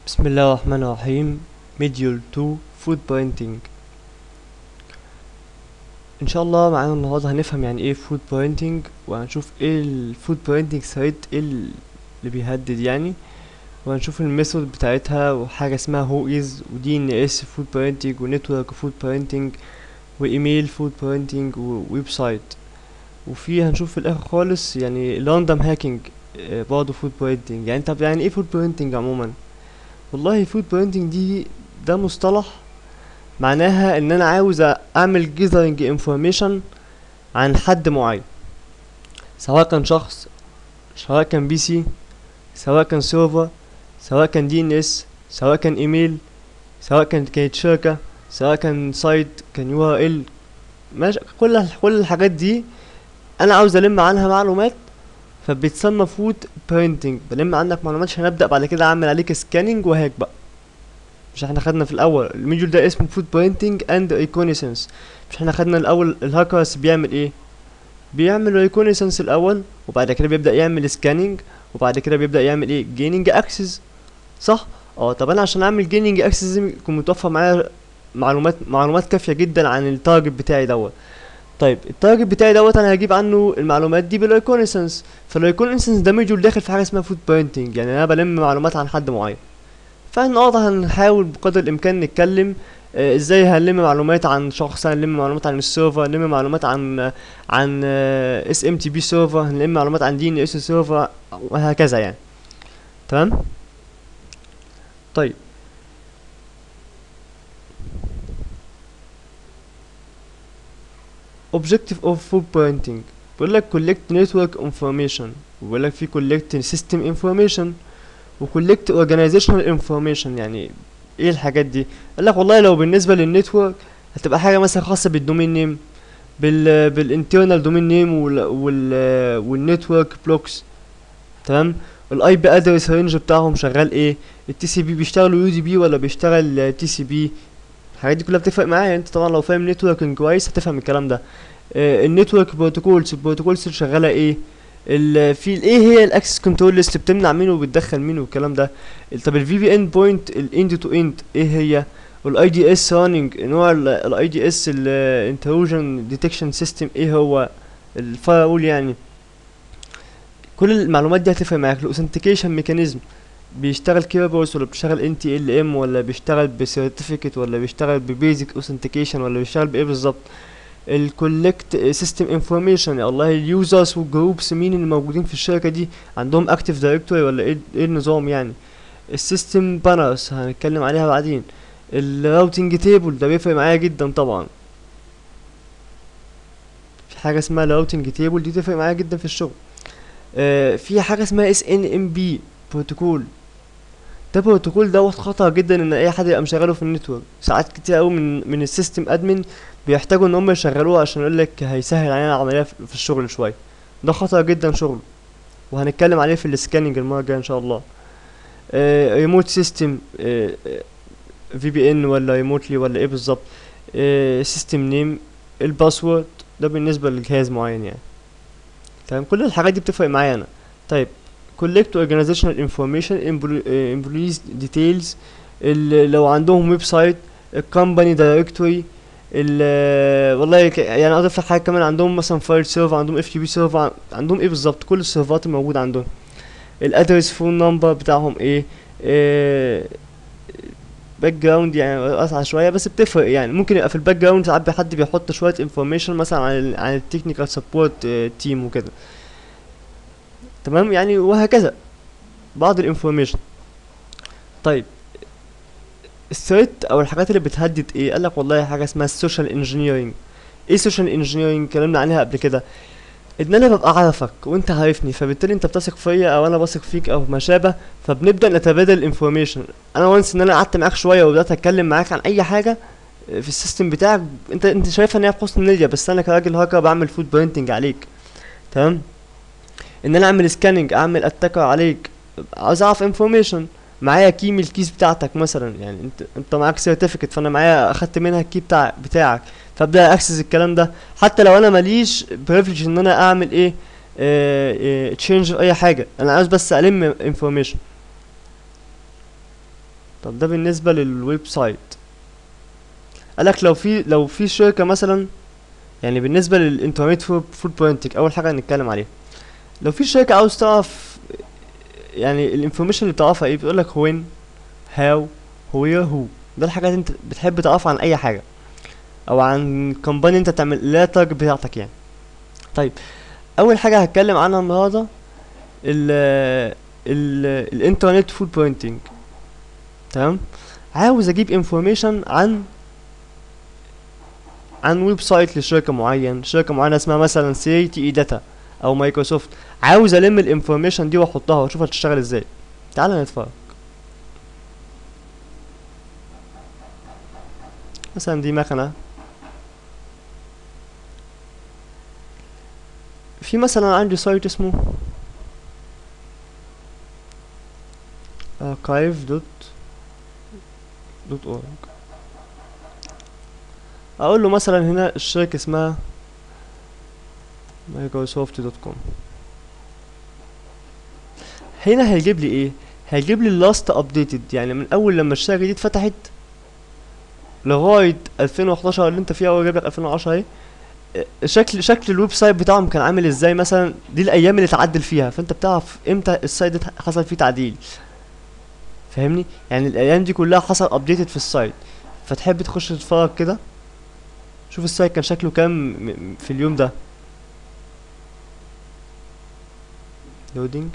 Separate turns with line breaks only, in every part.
بسم الله الرحمن الرحيم ميديول 2 فود برينتنج ان شاء الله معانا النهارده هنفهم يعني ايه فود برينتنج وهنشوف ايه الفود برينتنج سايت ايه اللي بيهدد يعني وهنشوف الميثود بتاعتها وحاجه اسمها هو از ودي ان اس فود برينتنج ونتورك فود برينتنج وايميل فود برينتنج وويب سايت وفي هنشوف في الاخر خالص يعني راندوم هاكينج برضه فود برينتنج يعني طب يعني ايه فود برينتنج عموما والله فود برينتنج دي ده مصطلح معناها ان انا عاوز اعمل جيذرنج انفورميشن عن حد معين سواء كان شخص سواء كان بي سي سواء كان سيرفر سواء كان دي ان اس سواء كان ايميل سواء كان كانت شركة سواء كان سايت كان يو ار ال ماشي كل كل الحاجات دي انا عاوز الم عنها معلومات فبيتسمى فود برينتنج بلم عندك معلومات عشان ابدا بعد كده اعمل عليك سكاننج وهيك بقى مش احنا خدنا في الاول الميديول ده اسمه فود برينتنج اند ريكونيسنس مش احنا خدنا الاول الهاكرز بيعمل ايه بيعمل ريكونيسنس الاول وبعد كده بيبدا يعمل سكاننج وبعد كده بيبدا يعمل ايه جيننج اكسس صح اه طب انا عشان اعمل جيننج اكسس لازم يكون متوفر معايا معلومات معلومات كافيه جدا عن التارجت بتاعي دوت طيب التارجت بتاعي دوت انا هجيب عنه المعلومات دي بالريكونيسنس فالريكونيسنس ده ميجول داخل في حاجه اسمها فود برينتنج يعني انا بلم معلومات عن حد معين فالنهارده هنحاول بقدر الامكان نتكلم آه ازاي هنلم معلومات عن شخص هنلم معلومات عن السيرفر هنلم معلومات عن عن اس ام تي بي سيرفر هنلم معلومات عن دي ان اس سيرفر وهكذا يعني تمام طيب objective of food printing بيقول لك collect network information وبيقول لك في collect system information و collect organizational information يعني ايه الحاجات دي قال لك والله لو بالنسبه للنتورك هتبقى حاجه مثلا خاصه بالدومين نيم بال بالانترنال دومين نيم وال وال والنتورك بلوكس تمام الاي بي ادرس رينج بتاعهم شغال ايه التي سي بي بيشتغلوا يو دي بي ولا بيشتغل تي سي بي الحاجات دي كلها بتفرق معايا انت طبعا لو فاهم نتوركينج كويس هتفهم الكلام ده آه النتورك بروتوكولز البروتوكولز اللي شغاله ايه ال في ايه هي الاكسس كنترول ليست بتمنع مين وبتدخل مين والكلام ده طب الفي بي ان بوينت الاند تو اند ايه هي والاي دي اس راننج نوع الاي دي اس الانتروجن ديتكشن سيستم ايه هو الفايرول يعني كل المعلومات دي هتفرق معاك الاوثنتيكيشن ميكانيزم بيشتغل كيربرز ولا بيشتغل ان تي ال ام ولا بيشتغل بسيرتيفيكت ولا بيشتغل ببيزك اوثنتيكيشن ولا بيشتغل بايه بالظبط الكولكت سيستم انفورميشن والله اليوزرز والجروبس مين اللي موجودين في الشركه دي عندهم اكتيف دايركتوري ولا ايه ايه النظام يعني السيستم بانرز هنتكلم عليها بعدين الراوتنج تيبل ده بيفرق معايا جدا طبعا في حاجه اسمها الراوتنج تيبل دي تفرق معايا جدا في الشغل آه في حاجه اسمها اس ان ام بي بروتوكول ده بروتوكول دوت خطر جدا ان اي حد يبقى مشغله في النتورك ساعات كتير قوي من من السيستم ادمن بيحتاجوا ان هم يشغلوه عشان يقول لك هيسهل علينا العمليه في الشغل شويه ده خطر جدا شغله وهنتكلم عليه في السكاننج المره الجايه ان شاء الله ريموت سيستم في بي ان ولا ريموتلي ولا ايه بالظبط سيستم نيم الباسورد ده بالنسبه لجهاز معين يعني تمام كل الحاجات دي بتفرق معايا انا طيب collect organizational information employees details لو عندهم ويب سايت الكومباني دايركتوري والله يعني اضيف لك حاجه كمان عندهم مثلا فايل سيرفر عندهم اف تي بي سيرفر عندهم ايه بالظبط كل السيرفرات الموجوده عندهم الادرس فون نمبر بتاعهم ايه, إيه باك جراوند يعني اسعى شويه بس بتفرق يعني ممكن يبقى في الباك جراوند ساعات حد بيحط شويه انفورميشن مثلا عن عن التكنيكال سبورت تيم وكده تمام يعني وهكذا بعض الانفورميشن طيب الثريت او الحاجات اللي بتهدد ايه قال لك والله حاجه اسمها السوشيال انجينيرنج ايه سوشيال انجينيرنج اتكلمنا عليها قبل كده ان انا ببقى عارفك وانت عارفني فبالتالي انت بتثق فيا او انا بثق فيك او ما شابه فبنبدا نتبادل الانفورميشن انا وانس ان انا قعدت معاك شويه وبدات اتكلم معاك عن اي حاجه في السيستم بتاعك انت انت شايفها ان هي بحسن نيه بس انا كراجل هاكر بعمل فود برينتنج عليك تمام ان انا اعمل سكاننج اعمل اتاكر عليك عاوز اعرف انفورميشن معايا كي من الكيس بتاعتك مثلا يعني انت انت معاك سيرتيفيكت فانا معايا اخدت منها الكي بتاع بتاعك فابدا اكسس الكلام ده حتى لو انا ماليش بريفليج ان انا اعمل ايه تشينج في اي حاجه انا عاوز بس الم انفورميشن طب ده بالنسبة للويب سايت قالك لو في لو في شركة مثلا يعني بالنسبة للانترنت فود برينتنج أول حاجة هنتكلم عليها لو في شركة عاوز تعرف يعني الانفورميشن اللي بتعرفها ايه بتقولك وين هاو وير هو ده الحاجات انت بتحب تعرفها عن اي حاجة او عن كومباني انت تعمل لا تارجت بتاعتك يعني طيب اول حاجة هتكلم عنها النهاردة ال ال الانترنت فود برينتنج تمام عاوز اجيب انفورميشن عن عن ويب سايت لشركة معين شركة معينة اسمها مثلا سي تي اي داتا او مايكروسوفت عاوز الم الانفورميشن دي واحطها واشوفها تشتغل ازاي تعال نتفرج مثلا دي مكنة في مثلا عندي سايت اسمه archive دوت دوت اورج اقول له مثلا هنا الشركة اسمها مايكروسوفت دوت كوم هنا هيجيب لي ايه هيجيب لي اللاست ابديتد يعني من اول لما الشركة دي اتفتحت لغاية 2011 اللي انت فيها هو جايب لك 2010 اهي شكل شكل الويب سايت بتاعهم كان عامل ازاي مثلا دي الايام اللي اتعدل فيها فانت بتعرف امتى السايت ده حصل فيه تعديل فاهمني يعني الايام دي كلها حصل ابديتد في السايت فتحب تخش تتفرج كده شوف السايت كان شكله كام م- في اليوم ده لودينج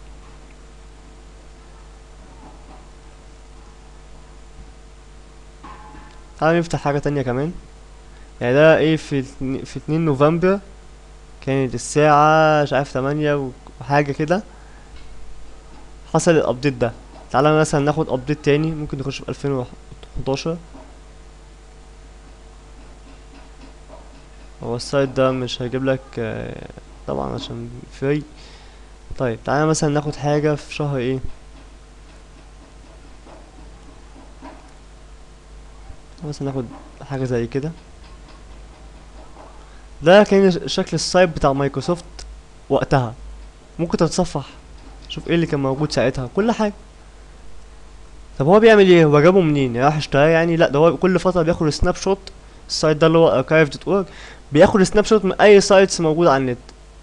تعال نفتح حاجة تانية كمان يعني ده ايه في اتنين- في اتنين نوفمبر كانت الساعة مش عارف تمانية وحاجة كده حصل الابديت ده تعالى مثلا ناخد ابديت تاني ممكن نخش في الفين وحداشر هو السايت ده مش هيجيب لك آه، طبعا عشان فري طيب تعالى مثلا ناخد حاجة في شهر ايه مثلا ناخد حاجة زي كده ده كان ش- شكل السايت بتاع مايكروسوفت وقتها ممكن تتصفح شوف ايه اللي كان موجود ساعتها كل حاجة طب هو بيعمل ايه هو جابه منين راح اشتراه يعني لا ده هو كل فترة بياخد سناب شوت السايت ده اللي هو archive.org بياخد سناب شوت من اي سايتس موجودة على النت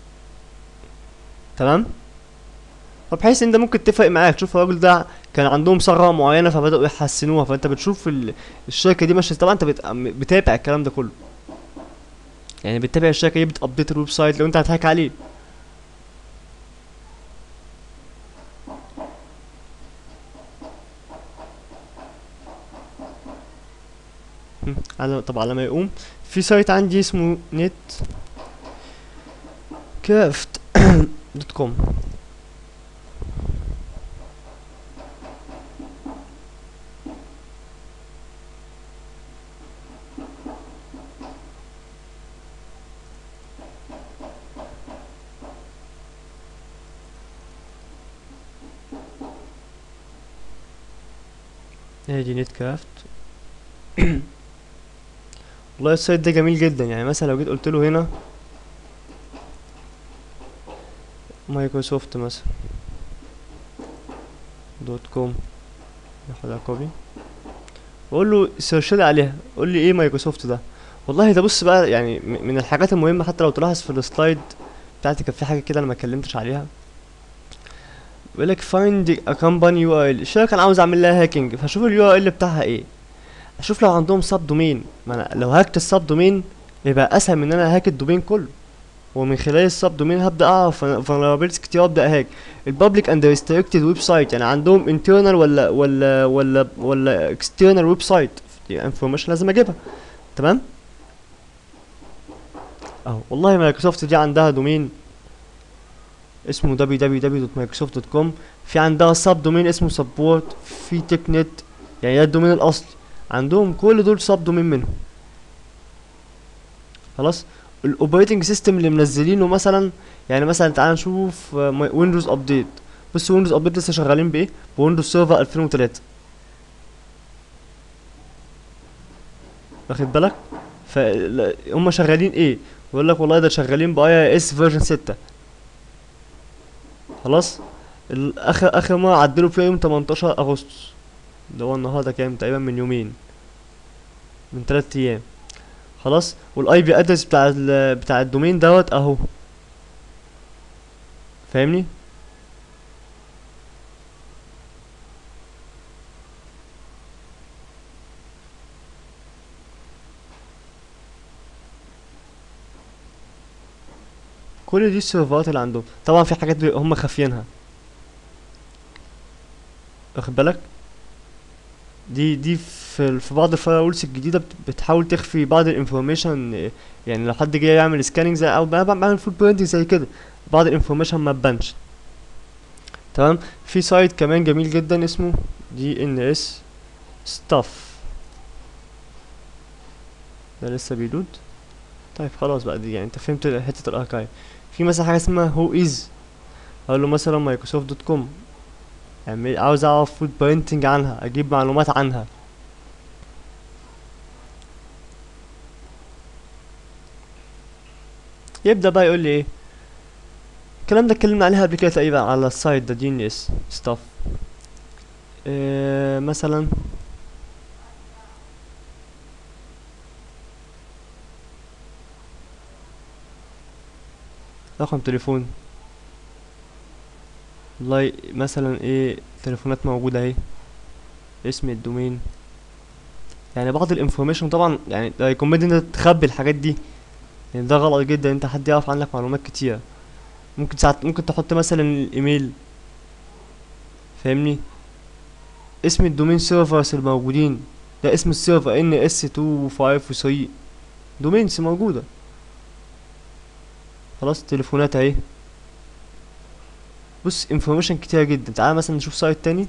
تمام فبحيث ان ده ممكن تفرق معاك تشوف الراجل ده كان عندهم ثغرة معينة فبدأوا يحسنوها فانت بتشوف ال- الشركة دي ماشية طبعا انت بت- بتابع الكلام ده كله يعني بتتابع الشركة دي بتابديت الويب سايت لو انت هتهاك عليه هم، على طب على ما يقوم في سايت عندي اسمه نت كافت دوت كوم ادي نت كافت والله السايت ده جميل جدا يعني مثلا لو جيت قلت له هنا مايكروسوفت مثلا دوت كوم ناخدها كوبي واقول له سيرش لي عليها قول لي ايه مايكروسوفت ده والله ده بص بقى يعني م- من الحاجات المهمه حتى لو تلاحظ في السلايد بتاعتي كان في حاجه كده انا ما اتكلمتش عليها بيقول لك find a company URL الشركه انا عاوز اعمل لها هاكينج فاشوف اليو ار ال بتاعها ايه اشوف لو عندهم سب دومين ما انا لو هاكت السب دومين يبقى اسهل من ان انا هاك الدومين كله ومن خلال السب دومين هبدا اعرف vulnerabilities كتير وابدا هاك البابليك اند ريستريكتد ويب سايت يعني عندهم internal ولا ولا ولا ولا external ويب سايت دي انفورميشن لازم اجيبها تمام اهو والله مايكروسوفت دي عندها دومين اسمه www.microsoft.com في عندها سب دومين اسمه support في تك نت يعني ده الدومين الاصلي عندهم كل دول سب دومين منهم خلاص الاوبريتنج سيستم اللي منزلينه مثلا يعني مثلا تعال نشوف ويندوز ابديت بص ويندوز ابديت لسه شغالين بايه بويندوز سيرفر 2003 واخد بالك فهم شغالين ايه يقول لك والله ده شغالين باي اس فيرجن 6 خلاص ال- اخر اخر مره عدلوا فيها يوم 18 اغسطس اللي هو النهارده كام تقريبا من يومين من تلات ايام خلاص والاي بي ادرس بتاع ال بتاع الدومين دوت اهو فاهمني كل دي السيرفرات اللي عندهم طبعا في حاجات بي- هم خافينها واخد بالك دي دي في في بعض الفايرولز الجديده بت- بتحاول تخفي بعض الانفورميشن يعني لو حد جاي يعمل سكاننج زي او بقى بعمل فوت برينتنج زي كده بعض الانفورميشن ما تبانش تمام في سايت كمان جميل جدا اسمه دي ان اس ستاف ده لسه بيلود طيب خلاص بقى دي يعني انت فهمت حته الاركايف في مثلا حاجه اسمها هو از اقول له مثلا مايكروسوفت دوت كوم يعني عاوز اعرف فود برينتنج عنها اجيب معلومات عنها يبدا بقى يقول لي ايه الكلام ده اتكلمنا عليها قبل كده تقريبا على السايت ده دي ان اس ستاف إيه مثلا رقم تليفون والله مثلا ايه تليفونات موجودة اهي اسم الدومين يعني بعض الانفورميشن طبعا يعني ده يكون ان انت تخبي الحاجات دي يعني ده غلط جدا انت حد يعرف عنك معلومات كتيرة ممكن ساعات ممكن تحط مثلا الايميل فاهمني اسم الدومين سيرفرز الموجودين ده اسم السيرفر ان اس 2 و 5 و 3 دومينز موجودة خلاص تليفونات اهي بص انفورميشن كتيرة جدا تعال مثلا نشوف سايت تاني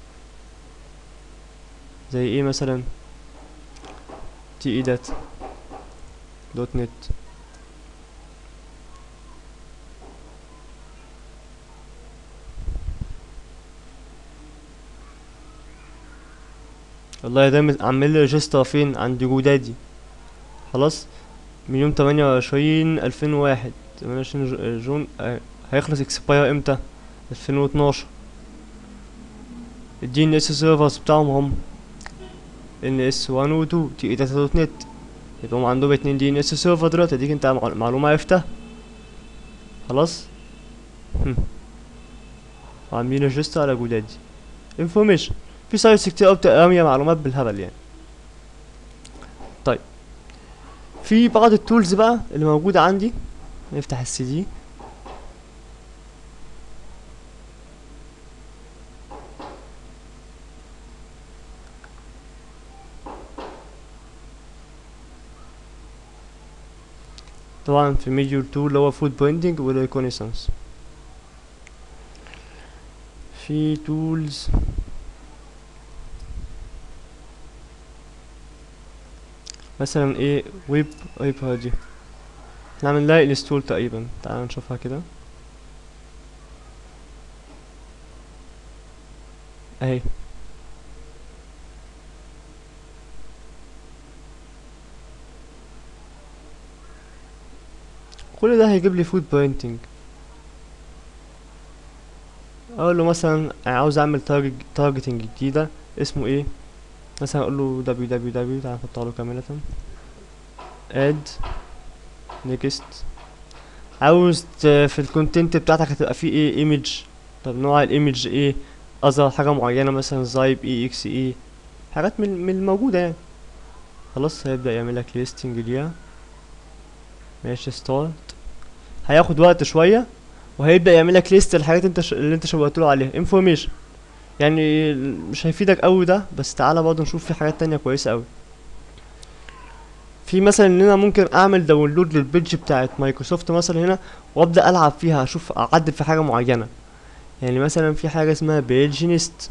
زي ايه مثلا تي اي دات دوت نت والله ده مت- عامل لي ريجستر فين عند جودادي خلاص من يوم تمانية وعشرين ألفين وواحد تمانية وعشرين جو- جون آه، هيخلص اكسباير امتى ألفين واتناشر الدي ان اس سيرفرز بتاعهم هم ان اس 1 و 2 تي اي داتا دوت نت يبقى هم عندهم اتنين دي ان اس سيرفر دلوقتي اديك انت مع- معلومة عرفتها خلاص هم. وعاملين ريجستر على جودادي انفورميشن في سايتس كتير اوي بتبقى رامية معلومات بالهبل يعني طيب في بعض التولز بقى اللي موجودة عندي نفتح السي دي طبعا في ميجور تول اللي هو فود بوينتنج والريكونيسانس في تولز مثلا ايه ويب ويب دي احنا عملناها انستول تقريبا تعال نشوفها كده اهي كل ده هيجيب لي فود برينتنج اقول له مثلا عاوز اعمل تارجت تارجتنج جديده اسمه ايه مثلا اقول له www تعال نحطها له كامله add next عاوز ت- في الكونتنت بتاعتك هتبقى فيه ايه ايمج طب نوع الايمج ايه اظهر حاجه معينه مثلا زايب اي اكس اي حاجات من من الموجوده يعني خلاص هيبدا يعمل لك ليستنج ليها ماشي ستارت هياخد وقت شويه وهيبدا يعمل لك ليست الحاجات انت ش... اللي انت شوقت له عليها انفورميشن يعني مش هيفيدك قوي ده بس تعالى برضه نشوف في حاجات تانية كويسه قوي في مثلا ان انا ممكن اعمل داونلود للبيدج بتاعت مايكروسوفت مثلا هنا وابدا العب فيها اشوف اعدل في حاجه معينه يعني مثلا في حاجه اسمها بيج نيست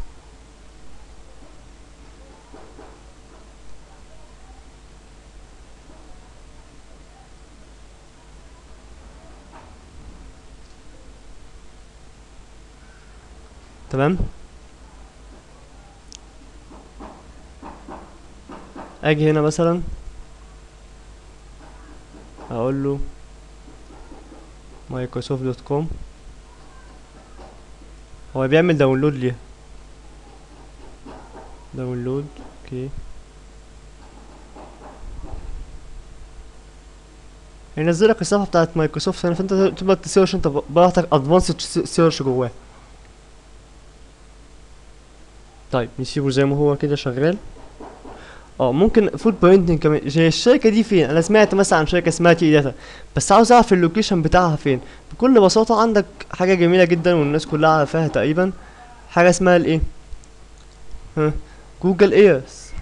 تمام اجي هنا مثلا اقول له مايكروسوفت دوت كوم هو بيعمل داونلود ليها داونلود اوكي هينزل لك الصفحه بتاعت مايكروسوفت هنا فانت تبقى تسيرش انت براحتك ادفانسد سيرش جواه طيب نسيبه زي ما هو كده شغال اه ممكن فود برينتنج كمان زي الشركه دي فين انا سمعت مثلا عن شركه اسمها تي داتا بس عاوز اعرف اللوكيشن بتاعها فين بكل بساطه عندك حاجه جميله جدا والناس كلها عارفاها تقريبا حاجه اسمها الايه ها جوجل ايرث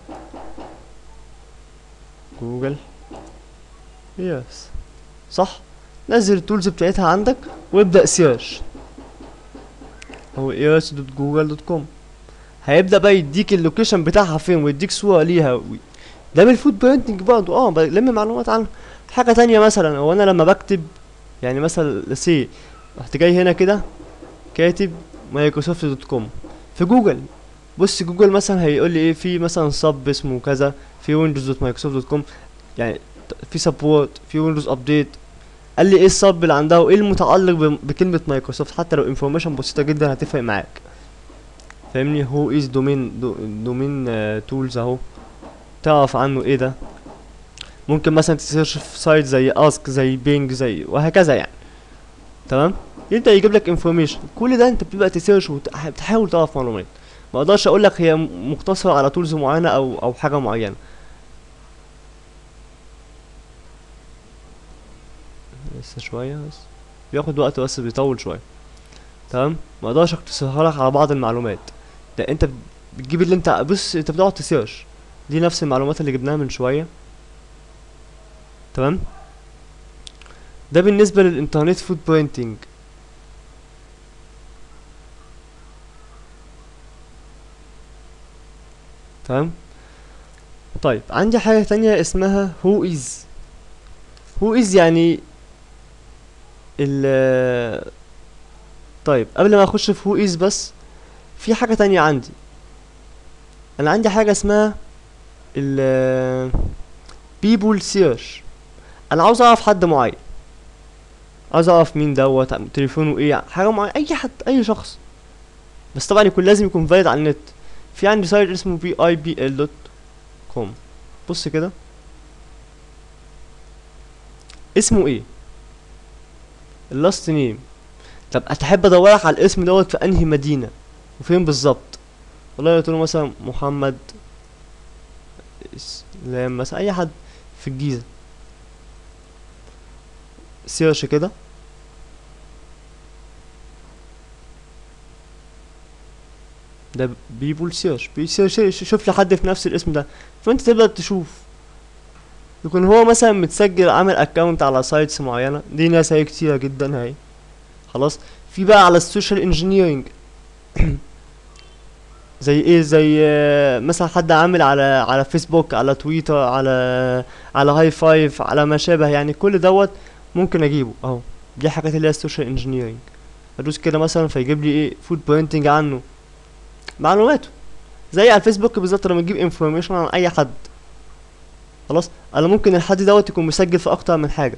جوجل ايرث صح نزل التولز بتاعتها عندك وابدا سيرش او earth.google.com هيبدا بقى يديك اللوكيشن بتاعها فين ويديك صوره ليها و... ده من الفود برينتنج برضه اه بلم معلومات عنها حاجه تانية مثلا هو انا لما بكتب يعني مثلا سي رحت جاي هنا كده كاتب مايكروسوفت دوت كوم في جوجل بص جوجل مثلا هيقول لي ايه في مثلا سب اسمه كذا في ويندوز دوت مايكروسوفت دوت كوم يعني في سبورت في ويندوز ابديت قال لي ايه السب اللي عندها وايه المتعلق ب- بكلمه مايكروسوفت حتى لو انفورميشن بسيطه جدا هتفرق معاك فاهمني هو از دومين دومين تولز اهو تعرف عنه ايه ده ممكن مثلا تسيرش في سايت زي اسك زي بينج زي وهكذا يعني تمام يبدا يجيب لك انفورميشن كل ده انت بتبقى تسيرش وتحاول تعرف معلومات ما اقدرش اقول لك هي م- مقتصره على تولز معينه او او حاجه معينه لسه شويه بس بياخد وقت بس بيطول شويه تمام ما اقدرش اختصرها لك على بعض المعلومات ده انت بت- بتجيب اللي انت بص انت بتقعد تسيرش دي نفس المعلومات اللي جبناها من شويه تمام ده بالنسبه للانترنت فود برينتنج تمام طيب عندي حاجه تانية اسمها هو از هو از يعني ال طيب قبل ما اخش في هو از بس في حاجة تانية عندي انا عندي حاجة اسمها ال people search انا عاوز اعرف حد معين عاوز اعرف مين دوت تليفونه ايه حاجة معينة اي حد اي شخص بس طبعا يكون لازم يكون فاليد على النت في عندي سايت اسمه vibl.com بص كده اسمه ايه اللاست نيم طب هتحب ادورك على الاسم دوت في انهي مدينة وفين بالظبط والله قلت له مثلا محمد اسلام مثلا اي حد في الجيزة سيرش كده ده بيبول سيرش بيسيرش شوف لي حد في نفس الاسم ده فانت تبدأ تشوف يكون هو مثلا متسجل عامل اكونت على سايتس معينة دي ناس هي كتيرة جدا هاي خلاص في بقى على السوشيال انجينيرنج زي ايه زي آه، مثلا حد عامل على على فيسبوك على تويتر على على هاي فايف على ما شابه يعني كل دوت ممكن اجيبه اهو دي حاجات اللي هي السوشيال انجينيرنج ادوس كده مثلا فيجيب لي ايه فود برينتنج عنه معلوماته زي على الفيسبوك بالظبط لما تجيب انفورميشن عن اي حد خلاص انا ممكن الحد دوت يكون مسجل في اكتر من حاجه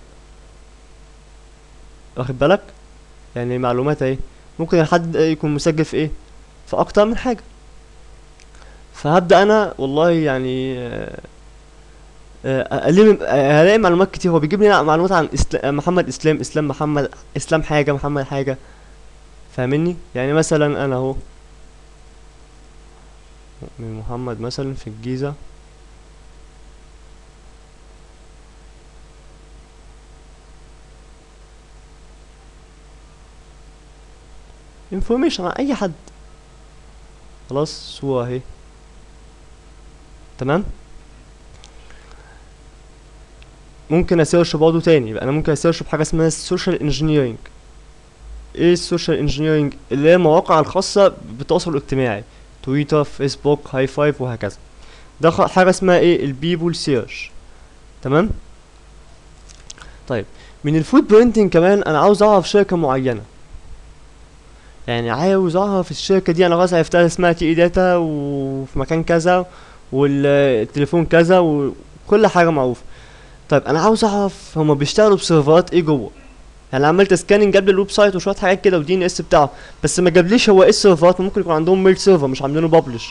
واخد بالك يعني معلومات اهي ممكن الحد يكون مسجل في ايه في اكتر من حاجه فهبدا انا والله يعني آه، آه، ألم آه، هلاقي معلومات كتير هو بيجيب لي معلومات عن إسلا- محمد اسلام اسلام محمد اسلام حاجه محمد حاجه فاهمني يعني مثلا انا اهو من محمد مثلا في الجيزه انفورميشن عن اي حد خلاص صورة اهي تمام ممكن اسيرش برضه تاني يبقى انا ممكن اسيرش بحاجه اسمها السوشيال انجينيرنج ايه السوشيال انجينيرنج اللي هي المواقع الخاصه بالتواصل الاجتماعي تويتر فيسبوك هاي فايف وهكذا ده خ- حاجه اسمها ايه البيبول سيرش تمام طيب من الفود برينتنج كمان انا عاوز اعرف شركه معينه يعني عاوز اعرف الشركه دي انا خلاص عرفتها اسمها تي اي داتا وفي مكان كذا والتليفون كذا وكل حاجه معروفه طيب انا عاوز اعرف هما بيشتغلوا بسيرفرات ايه جوه يعني عملت سكاننج قبل الويب سايت وشويه حاجات كده ودي ان اس بتاعه بس ما جابليش هو ايه السيرفرات ممكن يكون عندهم ميل سيرفر مش عاملينه ببلش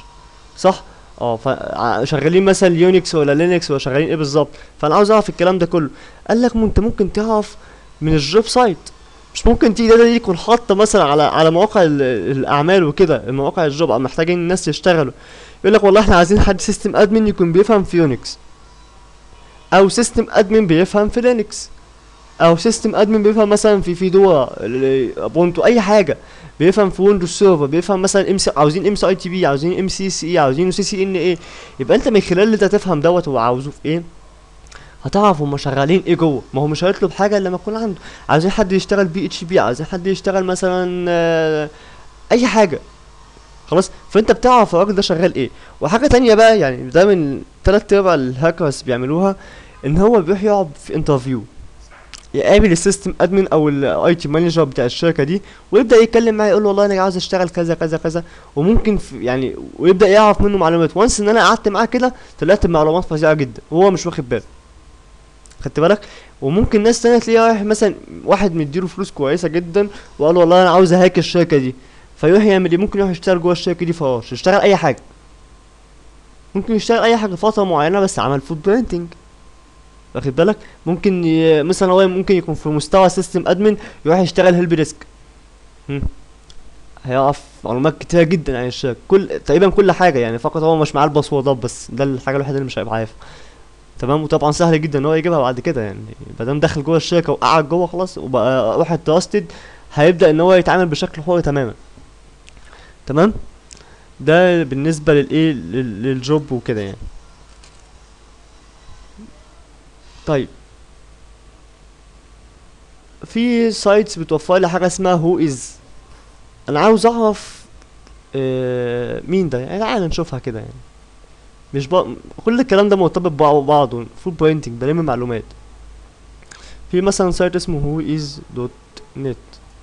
صح اه فشغالين مثلا يونكس ولا لينكس ولا شغالين ايه بالظبط فانا عاوز اعرف الكلام ده كله قال لك ما انت ممكن تعرف من الجوب سايت مش ممكن تيجي ده يكون حاطه مثلا على على مواقع ال- الاعمال وكده مواقع الجوب محتاجين الناس يشتغلوا يقول لك والله احنا عايزين حد سيستم ادمن يكون بيفهم في يونكس او سيستم ادمن بيفهم في لينكس او سيستم ادمن بيفهم مثلا في فيدورا بونتو اي حاجه بيفهم في ويندوز سيرفر بيفهم مثلا ام سي عاوزين ام سي اي تي بي عاوزين ام سي سي اي عاوزين سي سي ان ايه يبقى انت من خلال اللي انت تفهم دوت هو عاوزه في ايه هتعرف هما شغالين ايه جوه ما هو مش هيطلب حاجه الا لما يكون عنده عايزين حد يشتغل بي اتش بي عايزين حد يشتغل مثلا آه، اي حاجه خلاص فانت بتعرف الراجل ده شغال ايه وحاجه تانية بقى يعني ده من تلات ارباع الهاكرز بيعملوها ان هو بيروح يقعد في انترفيو يقابل السيستم ادمن او الاي تي مانجر بتاع الشركه دي ويبدا يتكلم معاه يقول له والله انا عاوز اشتغل كذا كذا كذا وممكن في يعني ويبدا يعرف منه معلومات وانس ان انا قعدت معاه كده طلعت بمعلومات فظيعه جدا وهو مش واخد باله خدت بالك وممكن ناس تانية تلاقيه رايح مثلا واحد مديله فلوس كويسه جدا وقال له والله انا عاوز اهاك الشركه دي فيروح يعمل ايه ممكن يروح يشتغل جوه الشركه دي فراش يشتغل اي حاجه ممكن يشتغل اي حاجه فتره معينه بس عمل فود برينتنج واخد بالك ممكن ي... مثلا هو ممكن يكون في مستوى سيستم ادمن يروح يشتغل هيلب ديسك هم. هيعرف معلومات كتيرة جدا عن الشركة كل تقريبا كل حاجة يعني فقط هو مش معاه الباسوردات بس ده الحاجة الوحيدة اللي مش هيبقى عارفها تمام وطبعا سهل جدا ان هو يجيبها بعد كده يعني ما دام دخل جوه الشركة وقعد جوه خلاص وبقى واحد تراستد هيبدأ ان هو يتعامل بشكل حر تماما تمام ده بالنسبة للايه لل- للجوب وكده يعني طيب في سايتس بتوفر لي حاجه اسمها هو از انا عاوز اعرف آه مين ده يعني تعالى نشوفها كده يعني مش بق... كل الكلام ده مرتبط ببعض- ببعضه فول بوينتنج بلم معلومات في مثلا سايت اسمه هو از دوت نت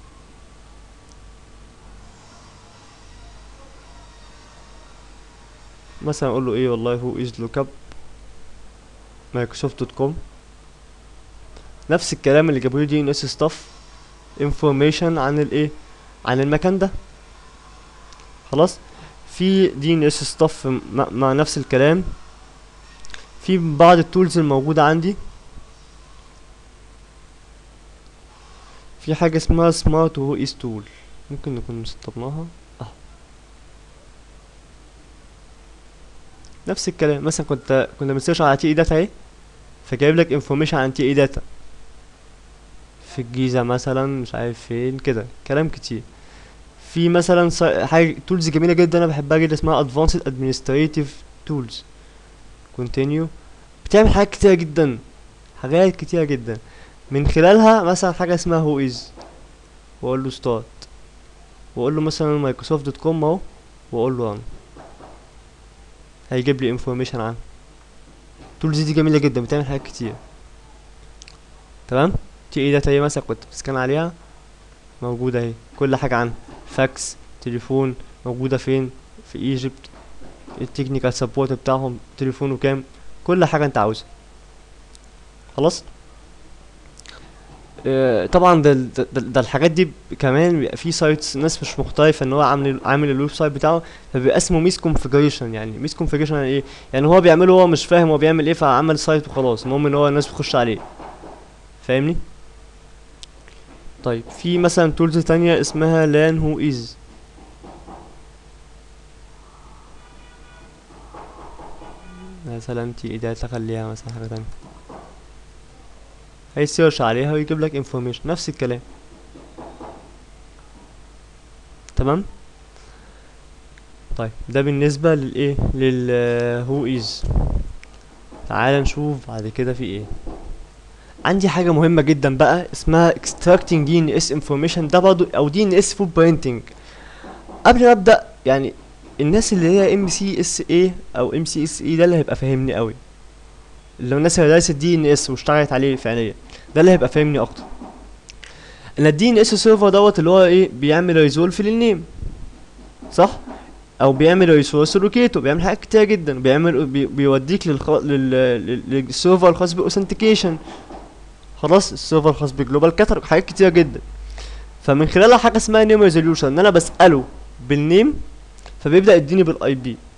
مثلا اقول له ايه والله هو از لوك اب مايكروسوفت دوت كوم نفس الكلام اللي جابوا لي دي ان اس ستاف انفورميشن عن الايه عن المكان ده خلاص في دي ان اس ستاف مع, مع نفس الكلام في بعض التولز الموجودة عندي في حاجة اسمها سمارت وهو اس تول ممكن نكون مسطبناها اه نفس الكلام مثلا كنت كنا بنسيرش على تي اي داتا اهي فجايب لك انفورميشن عن تي اي داتا في الجيزة مثلا مش عارف فين كده كلام كتير في مثلا سا- حاجة تولز جميلة جدا انا بحبها جدا اسمها advanced administrative tools continue بتعمل حاجات كتيرة جدا حاجات كتيرة جدا من خلالها مثلا حاجة اسمها هو از واقول له ستارت واقول له مثلا مايكروسوفت دوت كوم اهو واقول له run هيجيب لي انفورميشن عنها التولز دي جميلة جدا بتعمل حاجات كتير تمام تي اي داتا ايه مثلا كنت بسكان عليها موجودة اهي كل حاجة عنها فاكس تليفون موجودة فين في ايجيبت التكنيكال سبورت بتاعهم تليفونه كام كل حاجة انت عاوزها خلاص آه، طبعا ده, ده, ده, ده الحاجات دي ب- كمان بيبقى في سايتس ناس مش محترفه ان هو عامل عامل الويب سايت بتاعه فبيبقى اسمه ميس كونفيجريشن يعني ميس كونفيجريشن يعني ايه يعني هو بيعمله هو مش فاهم هو بيعمل ايه فعمل سايت وخلاص المهم ان هو الناس بتخش عليه فاهمني طيب في مثلا تولز تانية اسمها لان هو از مثلا تي ايه داتا خليها مثلا حاجة تانية هيسيرش عليها ويجيب لك انفورميشن نفس الكلام تمام طيب ده بالنسبة للايه لل هو از تعال نشوف بعد كده في ايه عندي حاجة مهمة جدا بقى اسمها extracting DNS information ده برضه او DNS footprinting قبل ما ابدأ يعني الناس اللي هي ام سي اس اي او ام سي اس اي ده اللي هيبقى فاهمني قوي اللي هو الناس اللي درست دي ان اس واشتغلت عليه فعليا ده اللي هيبقى فاهمني اكتر ان الدي ان اس سيرفر دوت اللي هو ايه بيعمل ريزولف للنيم صح او بيعمل ريسورس لوكيتو بيعمل حاجات كتير جدا بيعمل بي بيوديك للخ... لل... لل- للسيرفر الخاص بالاوثنتيكيشن خلاص السيرفر الخاص بجلوبال كاتالوج حاجات كتير جدا فمن خلالها حاجه اسمها نيم ريزوليوشن ان انا بساله بالنيم فبيبدا يديني بالاي بي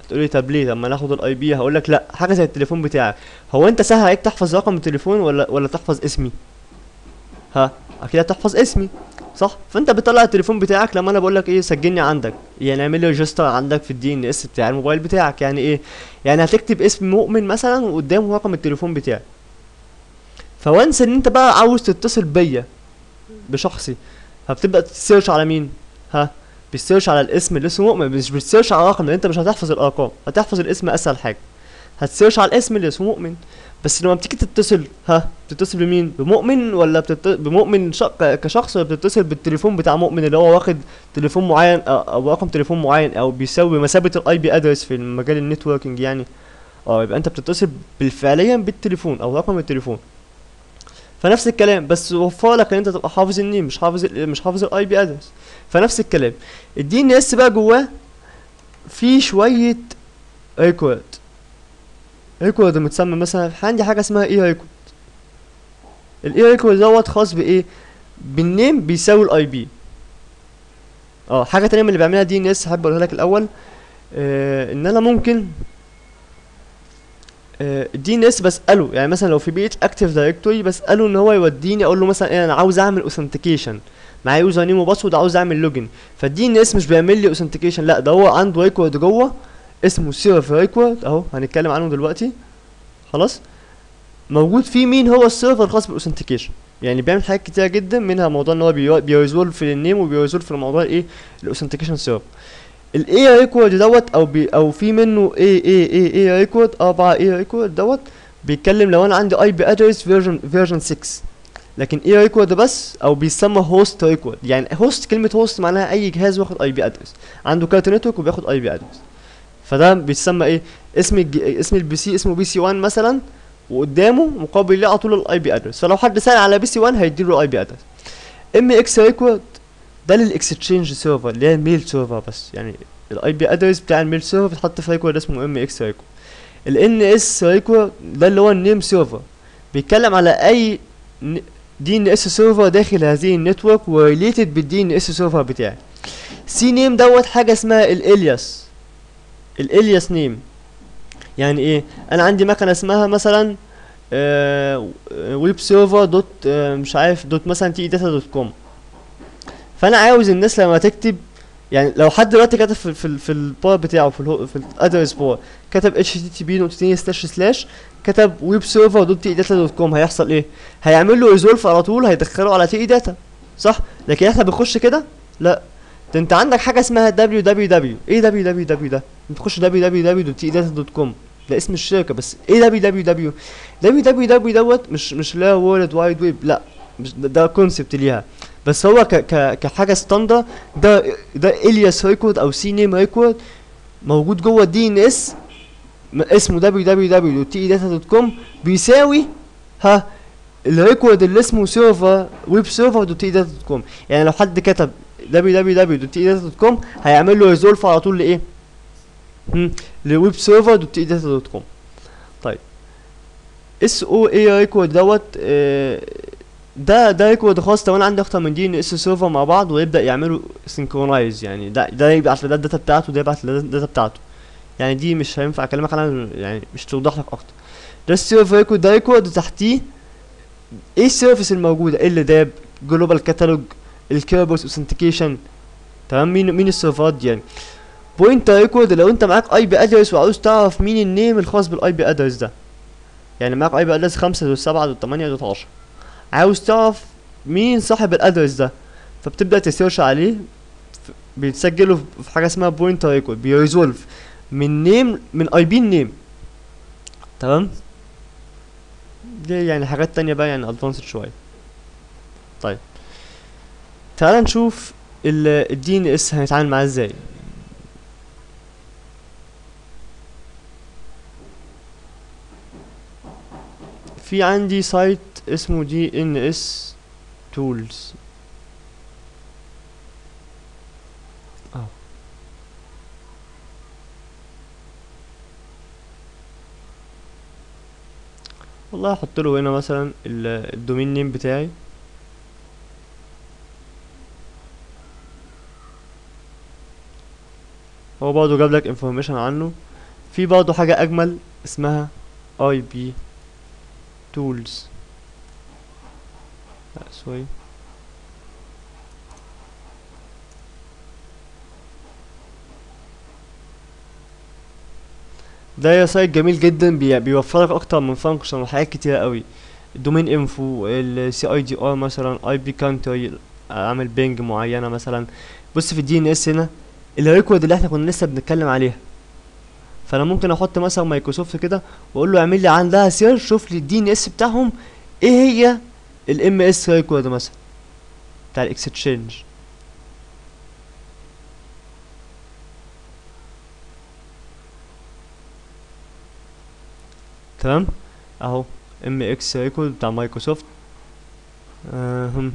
تقولي طب ليه طب ما ناخد الاي بي هقول لك لا حاجه زي التليفون بتاعك هو انت سهل عليك تحفظ رقم التليفون ولا ولا تحفظ اسمي ها اكيد هتحفظ اسمي صح فانت بتطلع التليفون بتاعك لما انا بقول لك ايه سجلني عندك يعني اعمل لي ريجستر عندك في الدي ان اس بتاع الموبايل بتاعك يعني ايه يعني هتكتب اسم مؤمن مثلا وقدامه رقم التليفون بتاعي فوانس ان انت بقى عاوز تتصل بيا بشخصي فبتبدا تسيرش على مين ها بتسيرش على الاسم اللي اسمه مؤمن مش بتسيرش على الرقم لان انت مش هتحفظ الارقام هتحفظ الاسم اسهل حاجه هتسيرش على الاسم اللي اسمه مؤمن بس لما بتيجي تتصل ها بتتصل بمين بمؤمن ولا بتت... بمؤمن ش... كشخص ولا بتتصل بالتليفون بتاع مؤمن اللي هو واخد تليفون معين او, أو رقم تليفون معين او بيساوي مثابه الاي بي ادرس في مجال النتوركينج يعني اه يبقى انت بتتصل بالفعليا بالتليفون او رقم التليفون فنفس الكلام بس وفر لك ان انت تبقى حافظ النيم مش حافظ ال مش حافظ الاي بي ادرس فنفس الكلام الدي ان اس بقى جواه في شويه ريكورد ريكورد متسمى مثلا عندي حاجه اسمها اي ريكورد الاي ريكورد دوت خاص بايه بالنيم بيساوي الاي بي اه حاجه تانية من اللي بيعملها دي ان اس هحب اقولها لك الاول آه ان انا ممكن الدي ان اس بساله يعني مثلا لو في بي اتش اكتيف دايركتوري بساله ان هو يوديني اقول له مثلا ايه انا عاوز اعمل اوثنتيكيشن معايا يوزر نيم وباسورد عاوز اعمل لوجن فالدي ان اس مش بيعمل لي اوثنتيكيشن لا ده هو عنده ريكورد جوه اسمه سيرفر ريكورد اهو هنتكلم عنه دلوقتي خلاص موجود فيه مين هو السيرفر الخاص بالاوثنتيكيشن يعني بيعمل حاجات كتيره جدا منها موضوع ان هو بيريزولف في النيم وبيريزولف في الموضوع ايه الاوثنتيكيشن سيرفر الاي ريكورد دوت او بي او في منه اي اي اي اي ريكورد اربعة اي ريكورد دوت بيتكلم لو انا عندي اي بي ادرس فيرجن فيرجن 6 لكن اي ريكورد بس او بيسمى هوست ريكورد يعني هوست كلمه هوست معناها اي جهاز واخد اي بي ادرس عنده كارت نتورك وبياخد اي بي ادرس فده بيتسمى ايه اسم الج... اسم البي سي اسمه بي سي 1 مثلا وقدامه مقابل ليه على طول الاي بي ادرس فلو حد سال على بي سي 1 هيديله الاي بي ادرس ام اكس ريكورد ده للاكستشينج سيرفر اللي هي الميل سيرفر بس يعني الاي بي ادرس بتاع الميل سيرفر بيتحط في ريكورد اسمه ام اكس ريكورد الان اس ريكورد ده اللي هو النيم سيرفر بيتكلم على اي دي ان اس سيرفر داخل هذه النتورك وريليتد بالدي ان اس سيرفر بتاعي سي نيم دوت حاجه اسمها الالياس الالياس نيم يعني ايه انا عندي مكنه اسمها مثلا ويب سيرفر دوت آه مش عارف دوت مثلا تي داتا دوت كوم فانا عاوز الناس لما تكتب يعني لو حد دلوقتي كتب في في في البار بتاعه في ال في الادرس بار كتب اتش تي تي بي نقطتين سلاش سلاش كتب ويب سيرفر دوت تي داتا دوت كوم هيحصل ايه؟ هيعمل له ريزولف على طول هيدخله على تي داتا صح؟ لكن احنا بنخش كده؟ لا ده انت عندك حاجه اسمها دبليو دبليو دبليو ايه دبليو دبليو دبليو ده؟ انت تخش دبليو دبليو دبليو دوت تي داتا دوت كوم ده اسم الشركه بس ايه دبليو دبليو دبليو؟ دبليو دبليو دبليو دوت مش مش لا وورلد وايد ويب لا مش ده, ده كونسبت ليها بس هو ك ك كحاجه ستاندر ده ده الياس ريكورد او سي نيم ريكورد موجود جوه الدي ان اس اسمه www.tedata.com بيساوي ها الريكورد اللي اسمه سيرفر ويب سيرفر دوت تي داتا دوت كوم يعني لو حد كتب www.tedata.com هيعمل له ريزولف على طول لايه؟ لويب سيرفر دوت تي داتا دوت كوم طيب اس او اي ريكورد دوت آه ده ده ريكورد خاص لو انا عندي اكتر من دي ان اس سيرفر مع بعض ويبدا يعملوا سينكرونايز يعني ده ده يبعت لده الداتا بتاعته وده يبعت لده الداتا بتاعته يعني دي مش هينفع اكلمك عنها يعني مش توضح لك اكتر ده السيرفر ريكورد ده ريكورد وتحتيه ايه السيرفيس الموجوده ايه اللي داب جلوبال كاتالوج الكيربوس اوثنتيكيشن تمام مين مين السيرفرات دي يعني بوينت ريكورد لو انت معاك اي بي ادرس وعاوز تعرف مين النيم الخاص بالاي بي ادرس ده يعني معاك اي بي ادرس خمسة دوت سبعة دوت تمانية دوت عشرة عاوز تعرف مين صاحب الادرس ده فبتبدا تسيرش عليه بيتسجلوا في حاجه اسمها بوينت ريكورد بيريزولف من نيم من اي بي نيم تمام دي يعني حاجات تانية بقى يعني ادفانسد شويه طيب تعال نشوف الدي ان اس هنتعامل معاه ازاي في عندي سايت اسمه دي ان اس تولز اه والله هحط له هنا مثلا الدومين نيم بتاعي هو برضه جاب لك انفورميشن عنه في برضه حاجة أجمل اسمها اي بي تولز لا سوري ده يا سايت جميل جدا بي- بيوفرك اكتر من فانكشن وحاجات كتيرة قوي الدومين انفو السي اي دي ار مثلا اي بي كانتري اعمل بينج معينه مثلا بص في الدي ان اس هنا الريكورد اللي احنا كنا لسه بنتكلم عليها فانا ممكن احط مثلا مايكروسوفت كده واقول له اعمل لي عندها سيرش شوف لي الدي ان اس بتاعهم ايه هي الام اس ريكورد مثلا بتاع الاكستشينج تمام اهو ام اكس ريكورد بتاع مايكروسوفت اهم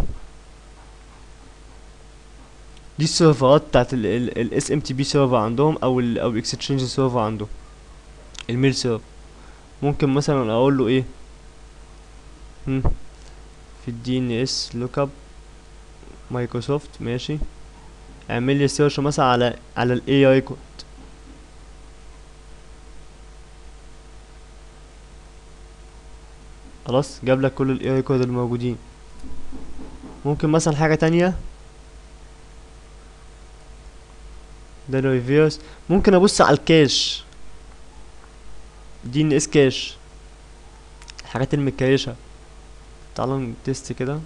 دي السيرفرات بتاعت الاس ام تي بي سيرفر عندهم او ال او الاكستشينج سيرفر عندهم الميل سيرفر ممكن مثلا اقول له ايه هم في الدي ان اس لوك اب مايكروسوفت ماشي اعمل لي سيرش مثلا على على الاي ريكورد خلاص جاب لك كل الاي ريكورد الموجودين ممكن مثلا حاجة تانية ده ريفيرس ممكن ابص على الكاش دي ان اس كاش الحاجات المكيشة تعالوا نتست كده